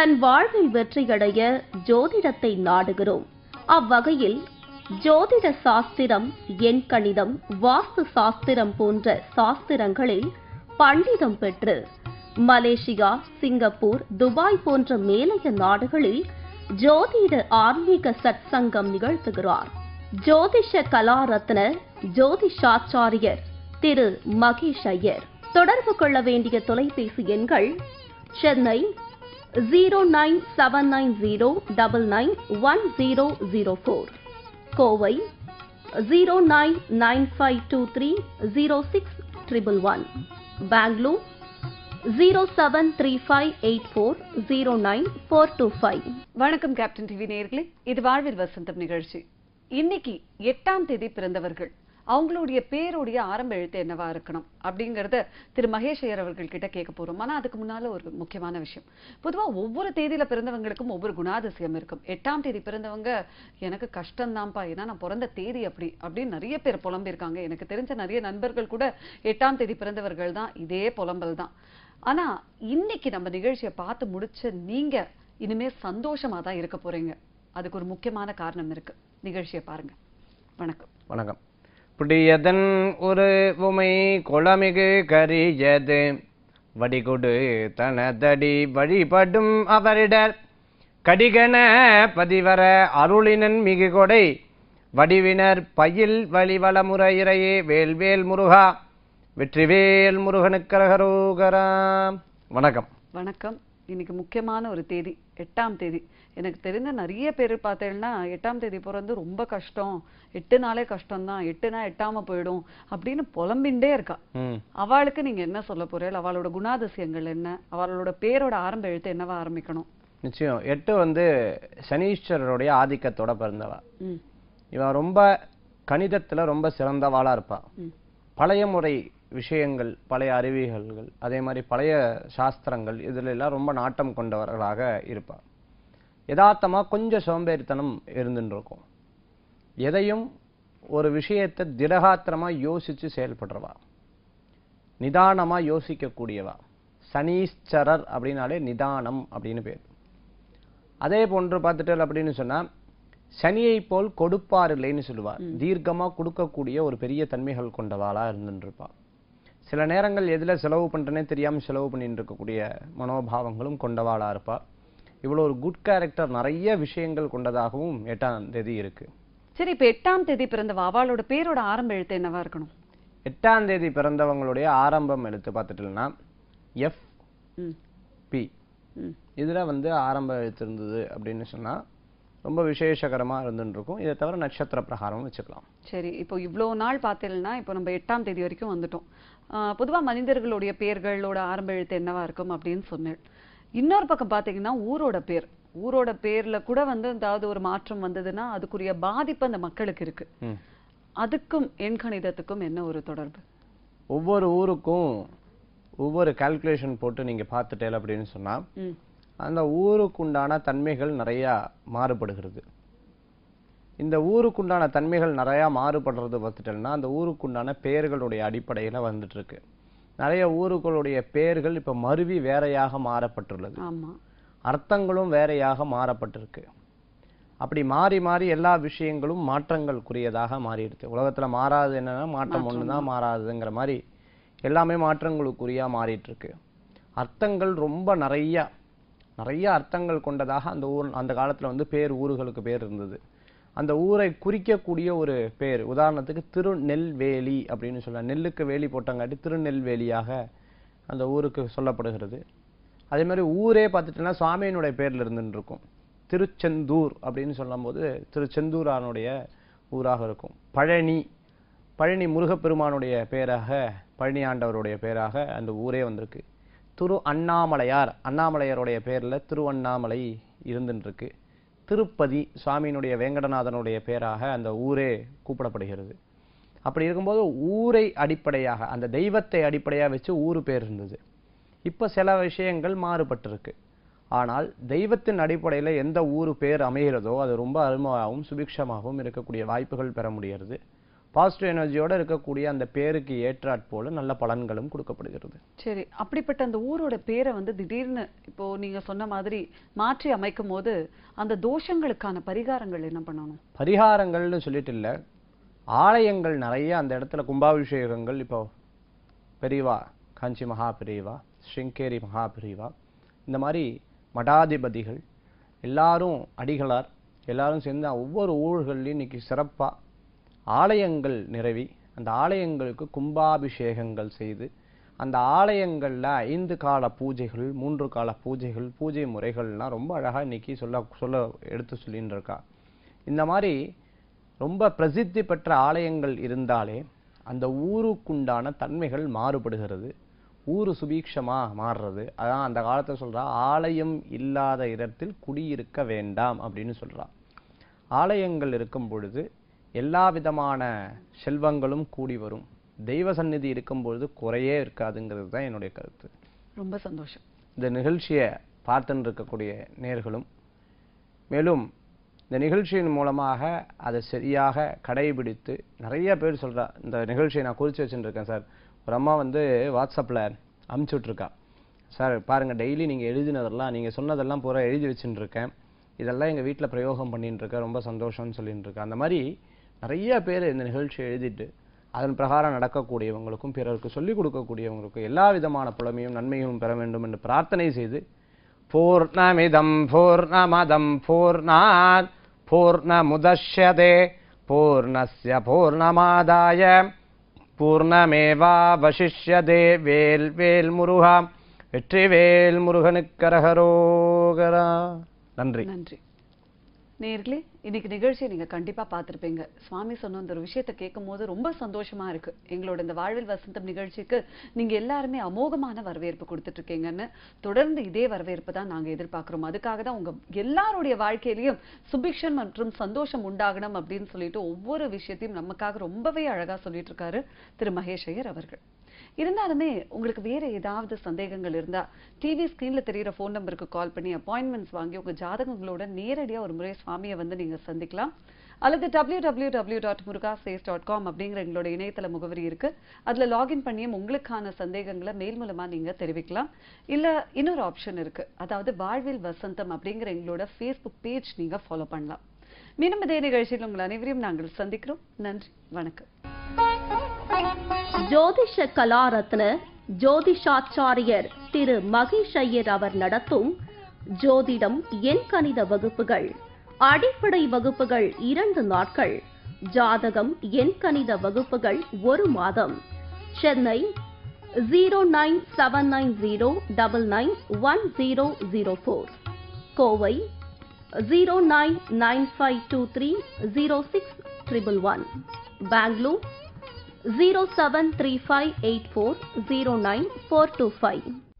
தன் வாழ்வில் வெற்றியடைய ஜோதிடத்தை நாடுகிறோம் அவ்வகையில் ஜோதிட சாஸ்திரம் எண் கணிதம் வாஸ்து சாஸ்திரம் போன்ற சாஸ்திரங்களில் பண்டிதம் பெற்று மலேசியா சிங்கப்பூர் துபாய் போன்ற மேலைய நாடுகளில் ஜோதிட ஆன்மீக சத்சங்கம் நிகழ்த்துகிறார் ஜோதிஷ கலாரத்ன ஜோதிஷாச்சாரியர் திரு மகேஷ் ஐயர் தொடர்பு கொள்ள வேண்டிய தொலைபேசி எண்கள் Chennai zero nine seven nine zero double nine one zero zero four Kovai zero nine nine five two three zero six triple one Bangalore zero seven three five eight four zero nine four two five வணக்கம் captain TV நேயர்களே இது வாழ்வில் வசந்தம் நிகழ்ச்சி இன்னைக்கு எட்டாம் தேதி பிறந்தவர்கள் அவங்களுடைய பேருடைய ஆரம்ப எழுத்து என்னவா இருக்கணும் அப்படிங்கறத திரு மகேஷ் ஐயர் அவர்கள் கிட்ட கேட்க போறோம் ஆனா அதுக்கு முன்னால ஒரு முக்கியமான விஷயம் பொதுவா ஒவ்வொரு தேதியில பிறந்தவங்களுக்கும் ஒவ்வொரு குணாதிசயம் இருக்கும் எட்டாம் தேதி பிறந்தவங்க எனக்கு கஷ்டம்தான்ப்பா ஏன்னா நான் பிறந்த தேதி அப்படி அப்படின்னு நிறைய பேர் புலம்பியிருக்காங்க எனக்கு தெரிஞ்ச நிறைய நண்பர்கள் கூட எட்டாம் தேதி பிறந்தவர்கள் தான் இதே புலம்பல் தான் ஆனா இன்னைக்கு நம்ம நிகழ்ச்சியை பார்த்து முடிச்ச நீங்க இனிமே சந்தோஷமா தான் இருக்க போறீங்க அதுக்கு ஒரு முக்கியமான காரணம் இருக்கு நிகழ்ச்சியை பாருங்க வணக்கம் வணக்கம் புடியதன் ஒரு உமை குளமிகு கரியது வடிகொடு தனதடி வழிபடும் அவரிடர் கடிகன பதிவர அருளினன் மிகு கொடை வடிவினர் பயில் வழிவளமுறையிறையே வேல்வேல் முருகா வெற்றிவேல் முருகனுக்கரகரோகரா வணக்கம் வணக்கம் இன்னைக்கு முக்கியமான ஒரு தேதி எட்டாம் தேதி எனக்கு தெரிந்த நிறைய பேர் பார்த்தேன்னா எட்டாம் தேதி பிறந்து ரொம்ப கஷ்டம் எட்டு நாளே கஷ்டம் தான் எட்டுனா எட்டாம போயிடும் அப்படின்னு புலம்பின்டே இருக்கா ம் அவளுக்கு நீங்க என்ன சொல்ல போறீங்க அவளோட குணாதிசயங்கள் என்ன அவளோட பேரோட ஆரம்ப எழுத்து என்னவா ஆரம்பிக்கணும் நிச்சயம் எட்டு வந்து சனீஸ்வரருடைய ஆதிக்கத்தோட பிறந்தவா ம் இவன் ரொம்ப கணிதத்துல ரொம்ப சிறந்தவாளா இருப்பா ம் பழைய முறை விஷயங்கள் பழைய அறிவியல்கள் அதே மாதிரி பழைய சாஸ்திரங்கள் இதுல எல்லாம் ரொம்ப நாட்டம் கொண்டவர்களாக இருப்பா யதார்த்தமா கொஞ்சம் சோம்பேறித்தனம் இருந்துன்னு இருக்கும் எதையும் ஒரு விஷயத்தை திடகாத்திரமா யோசிச்சு செயல்படுறவா நிதானமா யோசிக்கக்கூடியவா சனீஸ்வரர் அப்படின்னாலே நிதானம் அப்படின்னு பேர் அதே போன்று பார்த்துட்டல் அப்படின்னு சொன்னா சனியை போல் கொடுப்பார் இல்லைன்னு சொல்லுவார் தீர்க்கமா கொடுக்கக்கூடிய ஒரு பெரிய தன்மைகள் கொண்டவாளா இருந்துட்டு இருப்பா சில நேரங்கள் எதுல செலவு பண்றேனே தெரியாம செலவு பண்ணிட்டு இருக்கக்கூடிய மனோபாவங்களும் கொண்டவாளா இருப்பா இவ்வளவு ஒரு குட் கேரக்டர் நிறைய விஷயங்கள் கொண்டதாகவும் எட்டாம் தேதி இருக்கு சரி இப்ப எட்டாம் தேதி பிறந்தவ அவளோட பேரோட ஆரம்ப எழுத்து என்னவா இருக்கணும் எட்டாம் தேதி பிறந்தவங்களுடைய ஆரம்பம் எழுத்து பார்த்துட்டோம்னா எஃப் ம் பி ம் இதுல வந்து ஆரம்ப எழுத்து இருந்தது அப்படின்னு சொன்னா ரொம்ப விசேஷகரமா இருந்துட்டு இருக்கும் இதை தவிர நட்சத்திர பிரகாரம் வச்சுக்கலாம் சரி இப்போ இவ்வளோ நாள் பார்த்தீங்கன்னா இப்போ நம்ம எட்டாம் தேதி வரைக்கும் வந்துட்டோம் ஆஹ் பொதுவா மனிதர்களுடைய பேர்களோட ஆரம்ப எழுத்து என்னவா இருக்கும் அப்படின்னு சொன்னேன் இன்னொரு பக்கம் பார்த்தீங்கன்னா ஊரோட பேர் ஊரோட பேர்ல கூட வந்து ஏதாவது ஒரு மாற்றம் வந்ததுன்னா அதுக்குரிய பாதிப்பு அந்த மக்களுக்கு இருக்கு ம். அதுக்கும் எண்கணிதத்துக்கும் என்ன ஒரு தொடர்பு ஒவ்வொரு ஊருக்கும் ஒவ்வொரு கால்குலேஷன் போட்டு நீங்க பார்த்துட்டேல் அப்படின்னு சொன்னா ம் அந்த ஊருக்குண்டான தன்மைகள் நிறைய மாறுபடுகிறது இந்த ஊருக்குண்டான தன்மைகள் நிறைய மாறுபடுறது பார்த்துட்டேன்னா அந்த ஊருக்குண்டான பெயர்களுடைய அடிப்படையில வந்துட்டு இருக்கு நிறைய ஊருகளுடைய பெயர்கள் இப்ப மருவி வேறையாக மாறப்பட்டுள்ளது ஆமா அர்த்தங்களும் வேறையாக மாறப்பட்டிருக்கு அப்படி மாறி மாறி எல்லா விஷயங்களும் மாற்றங்களுக்குரியதாக மாறிடுது உலகத்துல மாறாது என்னன்னா மாற்றம் ஒண்ணுதான் மாறாதுங்கிற மாதிரி எல்லாமே மாற்றங்களுக்குரியா மாறிட்டு இருக்கு அர்த்தங்கள் ரொம்ப நிறைய நிறைய அர்த்தங்கள் கொண்டதாக அந்த ஊர் அந்த காலத்துல வந்து பேர் ஊர்களுக்கு பேர் இருந்தது அந்த ஊரை குறிக்கக்கூடிய ஒரு பேர் உதாரணத்துக்கு திருநெல்வேலி அப்படின்னு சொல்லலாம் நெல்லுக்கு வேலி போட்டங்காட்டி திருநெல்வேலியாக அந்த ஊருக்கு சொல்லப்படுகிறது அதே மாதிரி ஊரே பார்த்துட்டோம்னா சுவாமியினுடைய பேர்ல இருந்துன்னு இருக்கும் திருச்செந்தூர் அப்படின்னு சொல்லும்போது திருச்செந்தூரானுடைய ஊராக இருக்கும் பழனி பழனி முருகப்பெருமானுடைய பேராக பழனி ஆண்டவருடைய பேராக அந்த ஊரே வந்திருக்கு திரு அண்ணாமலையார் அண்ணாமலையாருடைய பேர்ல திருவண்ணாமலை இருந்துன்னு இருக்கு திருப்பதி சுவாமியினுடைய வேங்கடநாதனுடைய பேராக அந்த ஊரே கூப்பிடப்படுகிறது அப்படி இருக்கும்போது ஊரை அடிப்படையாக அந்த தெய்வத்தை அடிப்படையாக வச்சு ஊரு பேர் இருந்தது இப்ப சில விஷயங்கள் மாறுபட்டிருக்கு ஆனால் தெய்வத்தின் அடிப்படையில எந்த ஊரு பேர் அமைகிறதோ அது ரொம்ப அருமையாகவும் சுபிக்ஷமாகவும் இருக்கக்கூடிய வாய்ப்புகள் பெற முடிகிறது பாசிட்டிவ் எனர்ஜியோட இருக்கக்கூடிய அந்த பேருக்கு ஏற்றாற் போல நல்ல பலன்களும் கொடுக்கப்படுகிறது சரி அப்படிப்பட்ட அந்த ஊரோட பேரை வந்து திடீர்னு இப்போ நீங்க சொன்ன மாதிரி மாற்றி அமைக்கும் போது அந்த தோஷங்களுக்கான பரிகாரங்கள் என்ன பண்ணணும் பரிகாரங்கள்னு சொல்லிட்டு இல்ல ஆலயங்கள் நிறைய அந்த இடத்துல கும்பாபிஷேகங்கள் இப்போ பெரியவா காஞ்சி மகா பெரியவா ஸ்ருங்கேரி மகா பெரியவா இந்த மாதிரி மடாதிபதிகள் எல்லாரும் அடிகளார் எல்லாரும் சேர்ந்து ஒவ்வொரு ஊர்கள்லையும் இன்னைக்கு சிறப்பா ஆலயங்கள் நிறுவி அந்த ஆலயங்களுக்கு கும்பாபிஷேகங்கள் செய்து அந்த ஆலயங்கள்ல ஐந்து கால பூஜைகள் மூன்று கால பூஜைகள் பூஜை முறைகள்லாம் ரொம்ப அழகா இன்னைக்கு சொல்ல சொல்ல எடுத்து சொல்லின்னு இருக்கா இந்த மாதிரி ரொம்ப பிரசித்தி பெற்ற ஆலயங்கள் இருந்தாலே அந்த ஊருக்குண்டான தன்மைகள் மாறுபடுகிறது ஊரு சுபீக்ஷமா மாறுறது அதான் அந்த காலத்துல சொல்றா ஆலயம் இல்லாத இடத்தில் குடியிருக்க வேண்டாம் அப்படின்னு சொல்றா ஆலயங்கள் இருக்கும் பொழுது எல்லா விதமான செல்வங்களும் கூடி வரும் தெய்வ சந்நிதி இருக்கும் பொழுது குறையே இருக்காதுங்கிறது தான் என்னுடைய கருத்து ரொம்ப சந்தோஷம் இந்த நிகழ்ச்சியை பார்த்துன்னு இருக்கக்கூடிய நேர்களும் மேலும் இந்த நிகழ்ச்சியின் மூலமாக அதை சரியாக கடைபிடித்து நிறைய பேர் சொல்றா இந்த நிகழ்ச்சியை நான் குறித்து வச்சுட்டு இருக்கேன் சார் ஒரு அம்மா வந்து வாட்ஸ்அப்பில் அமுச்சு விட்ருக்கா சார் பாருங்க டெய்லி நீங்கள் எழுதினதெல்லாம் நீங்கள் சொன்னதெல்லாம் பூரா எழுதி வச்சுட்டு இருக்கேன் இதெல்லாம் எங்கள் வீட்டில் பிரயோகம் பண்ணிட்டு இருக்கேன் ரொம்ப சந்தோஷம்னு சொல்லிட்டு இருக்கேன் அந்த மாதிரி நிறைய பேர் இந்த நிகழ்ச்சியை எழுதிட்டு அதன் பிரகாரம் நடக்கக்கூடியவங்களுக்கும் பிறருக்கு சொல்லிக் கொடுக்கக்கூடியவங்களுக்கும் எல்லா விதமான புலமையும் நன்மையும் பெற வேண்டும் என்று பிரார்த்தனை செய்து பூர்ணமிதம் பூர்ணமதம் பூர்ணாத் பூர்ணமுதஷ்யதே பூர்ணஸ்ய பூர்ணமாதாய பூர்ணமேவாவசிஷ்யதே வேல் வேல் முருகா வெற்றிவேல் முருகனுக்கரகரோகரா நன்றி நன்றி நேர்களே இன்னைக்கு நிகழ்ச்சியை நீங்க கண்டிப்பா பார்த்திருப்பீங்க சுவாமி சொன்ன அந்த ஒரு விஷயத்தை கேட்கும் போது ரொம்ப சந்தோஷமா இருக்கு எங்களோட இந்த வாழ்வில் வசந்தம் நிகழ்ச்சிக்கு நீங்க எல்லாருமே அமோகமான வரவேற்பு கொடுத்துட்டு இருக்கீங்கன்னு தொடர்ந்து இதே வரவேற்பு தான் நாங்க எதிர்பார்க்கிறோம் அதுக்காக தான் உங்க எல்லாருடைய வாழ்க்கையிலயும் சுபிக்ஷன் மற்றும் சந்தோஷம் உண்டாகணும் அப்படின்னு சொல்லிட்டு ஒவ்வொரு விஷயத்தையும் நமக்காக ரொம்பவே அழகா சொல்லிட்டு இருக்காரு திரு மகேஷ் ஐயர் அவர்கள் இருந்தாலுமே உங்களுக்கு வேற ஏதாவது சந்தேகங்கள் இருந்தா டிவி ஸ்கிரீன்ல தெரியுற ஃபோன் நம்பருக்கு கால் பண்ணி அப்பாயின்மெண்ட்ஸ் வாங்கி உங்க ஜாதகங்களோட நேரடியா ஒரு முறை சுவாமியை வந்து நீங்க சந்திக்கலாம் அல்லது W W W dot Muruga chase dot com அப்படிங்கிற எங்களோட இணையதள முகவரி இருக்கு அதுல லாகின் பண்ணியும் உங்களுக்கான சந்தேகங்களை மெயில் மூலமா நீங்க தெரிவிக்கலாம் இல்ல இன்னொரு ஆப்ஷன் இருக்கு அதாவது வாழ்வில் வசந்தம் அப்படிங்கிற எங்களோட ஃபேஸ்புக் பேஜ் நீங்க ஃபாலோ பண்ணலாம் மீண்டும் இதே நிகழ்ச்சியில் உங்கள் அனைவரையும் நாங்கள் சந்திக்கிறோம் நன்றி வணக்கம் ஜோதிஷ கலாரத்ன ஜோதிஷாச்சாரியர் திரு மகேஷ் ஐயர் அவர் நடத்தும் ஜோதிடம் எண் கணித வகுப்புகள் அடிப்படை வகுப்புகள் இரண்டு நாட்கள் ஜாதகம் எண் கணித வகுப்புகள் ஒரு மாதம் Chennai zero nine seven nine zero double nine one zero zero four Kovai zero nine nine five two three zero six triple one Bangalore zero seven three five eight four zero nine four two five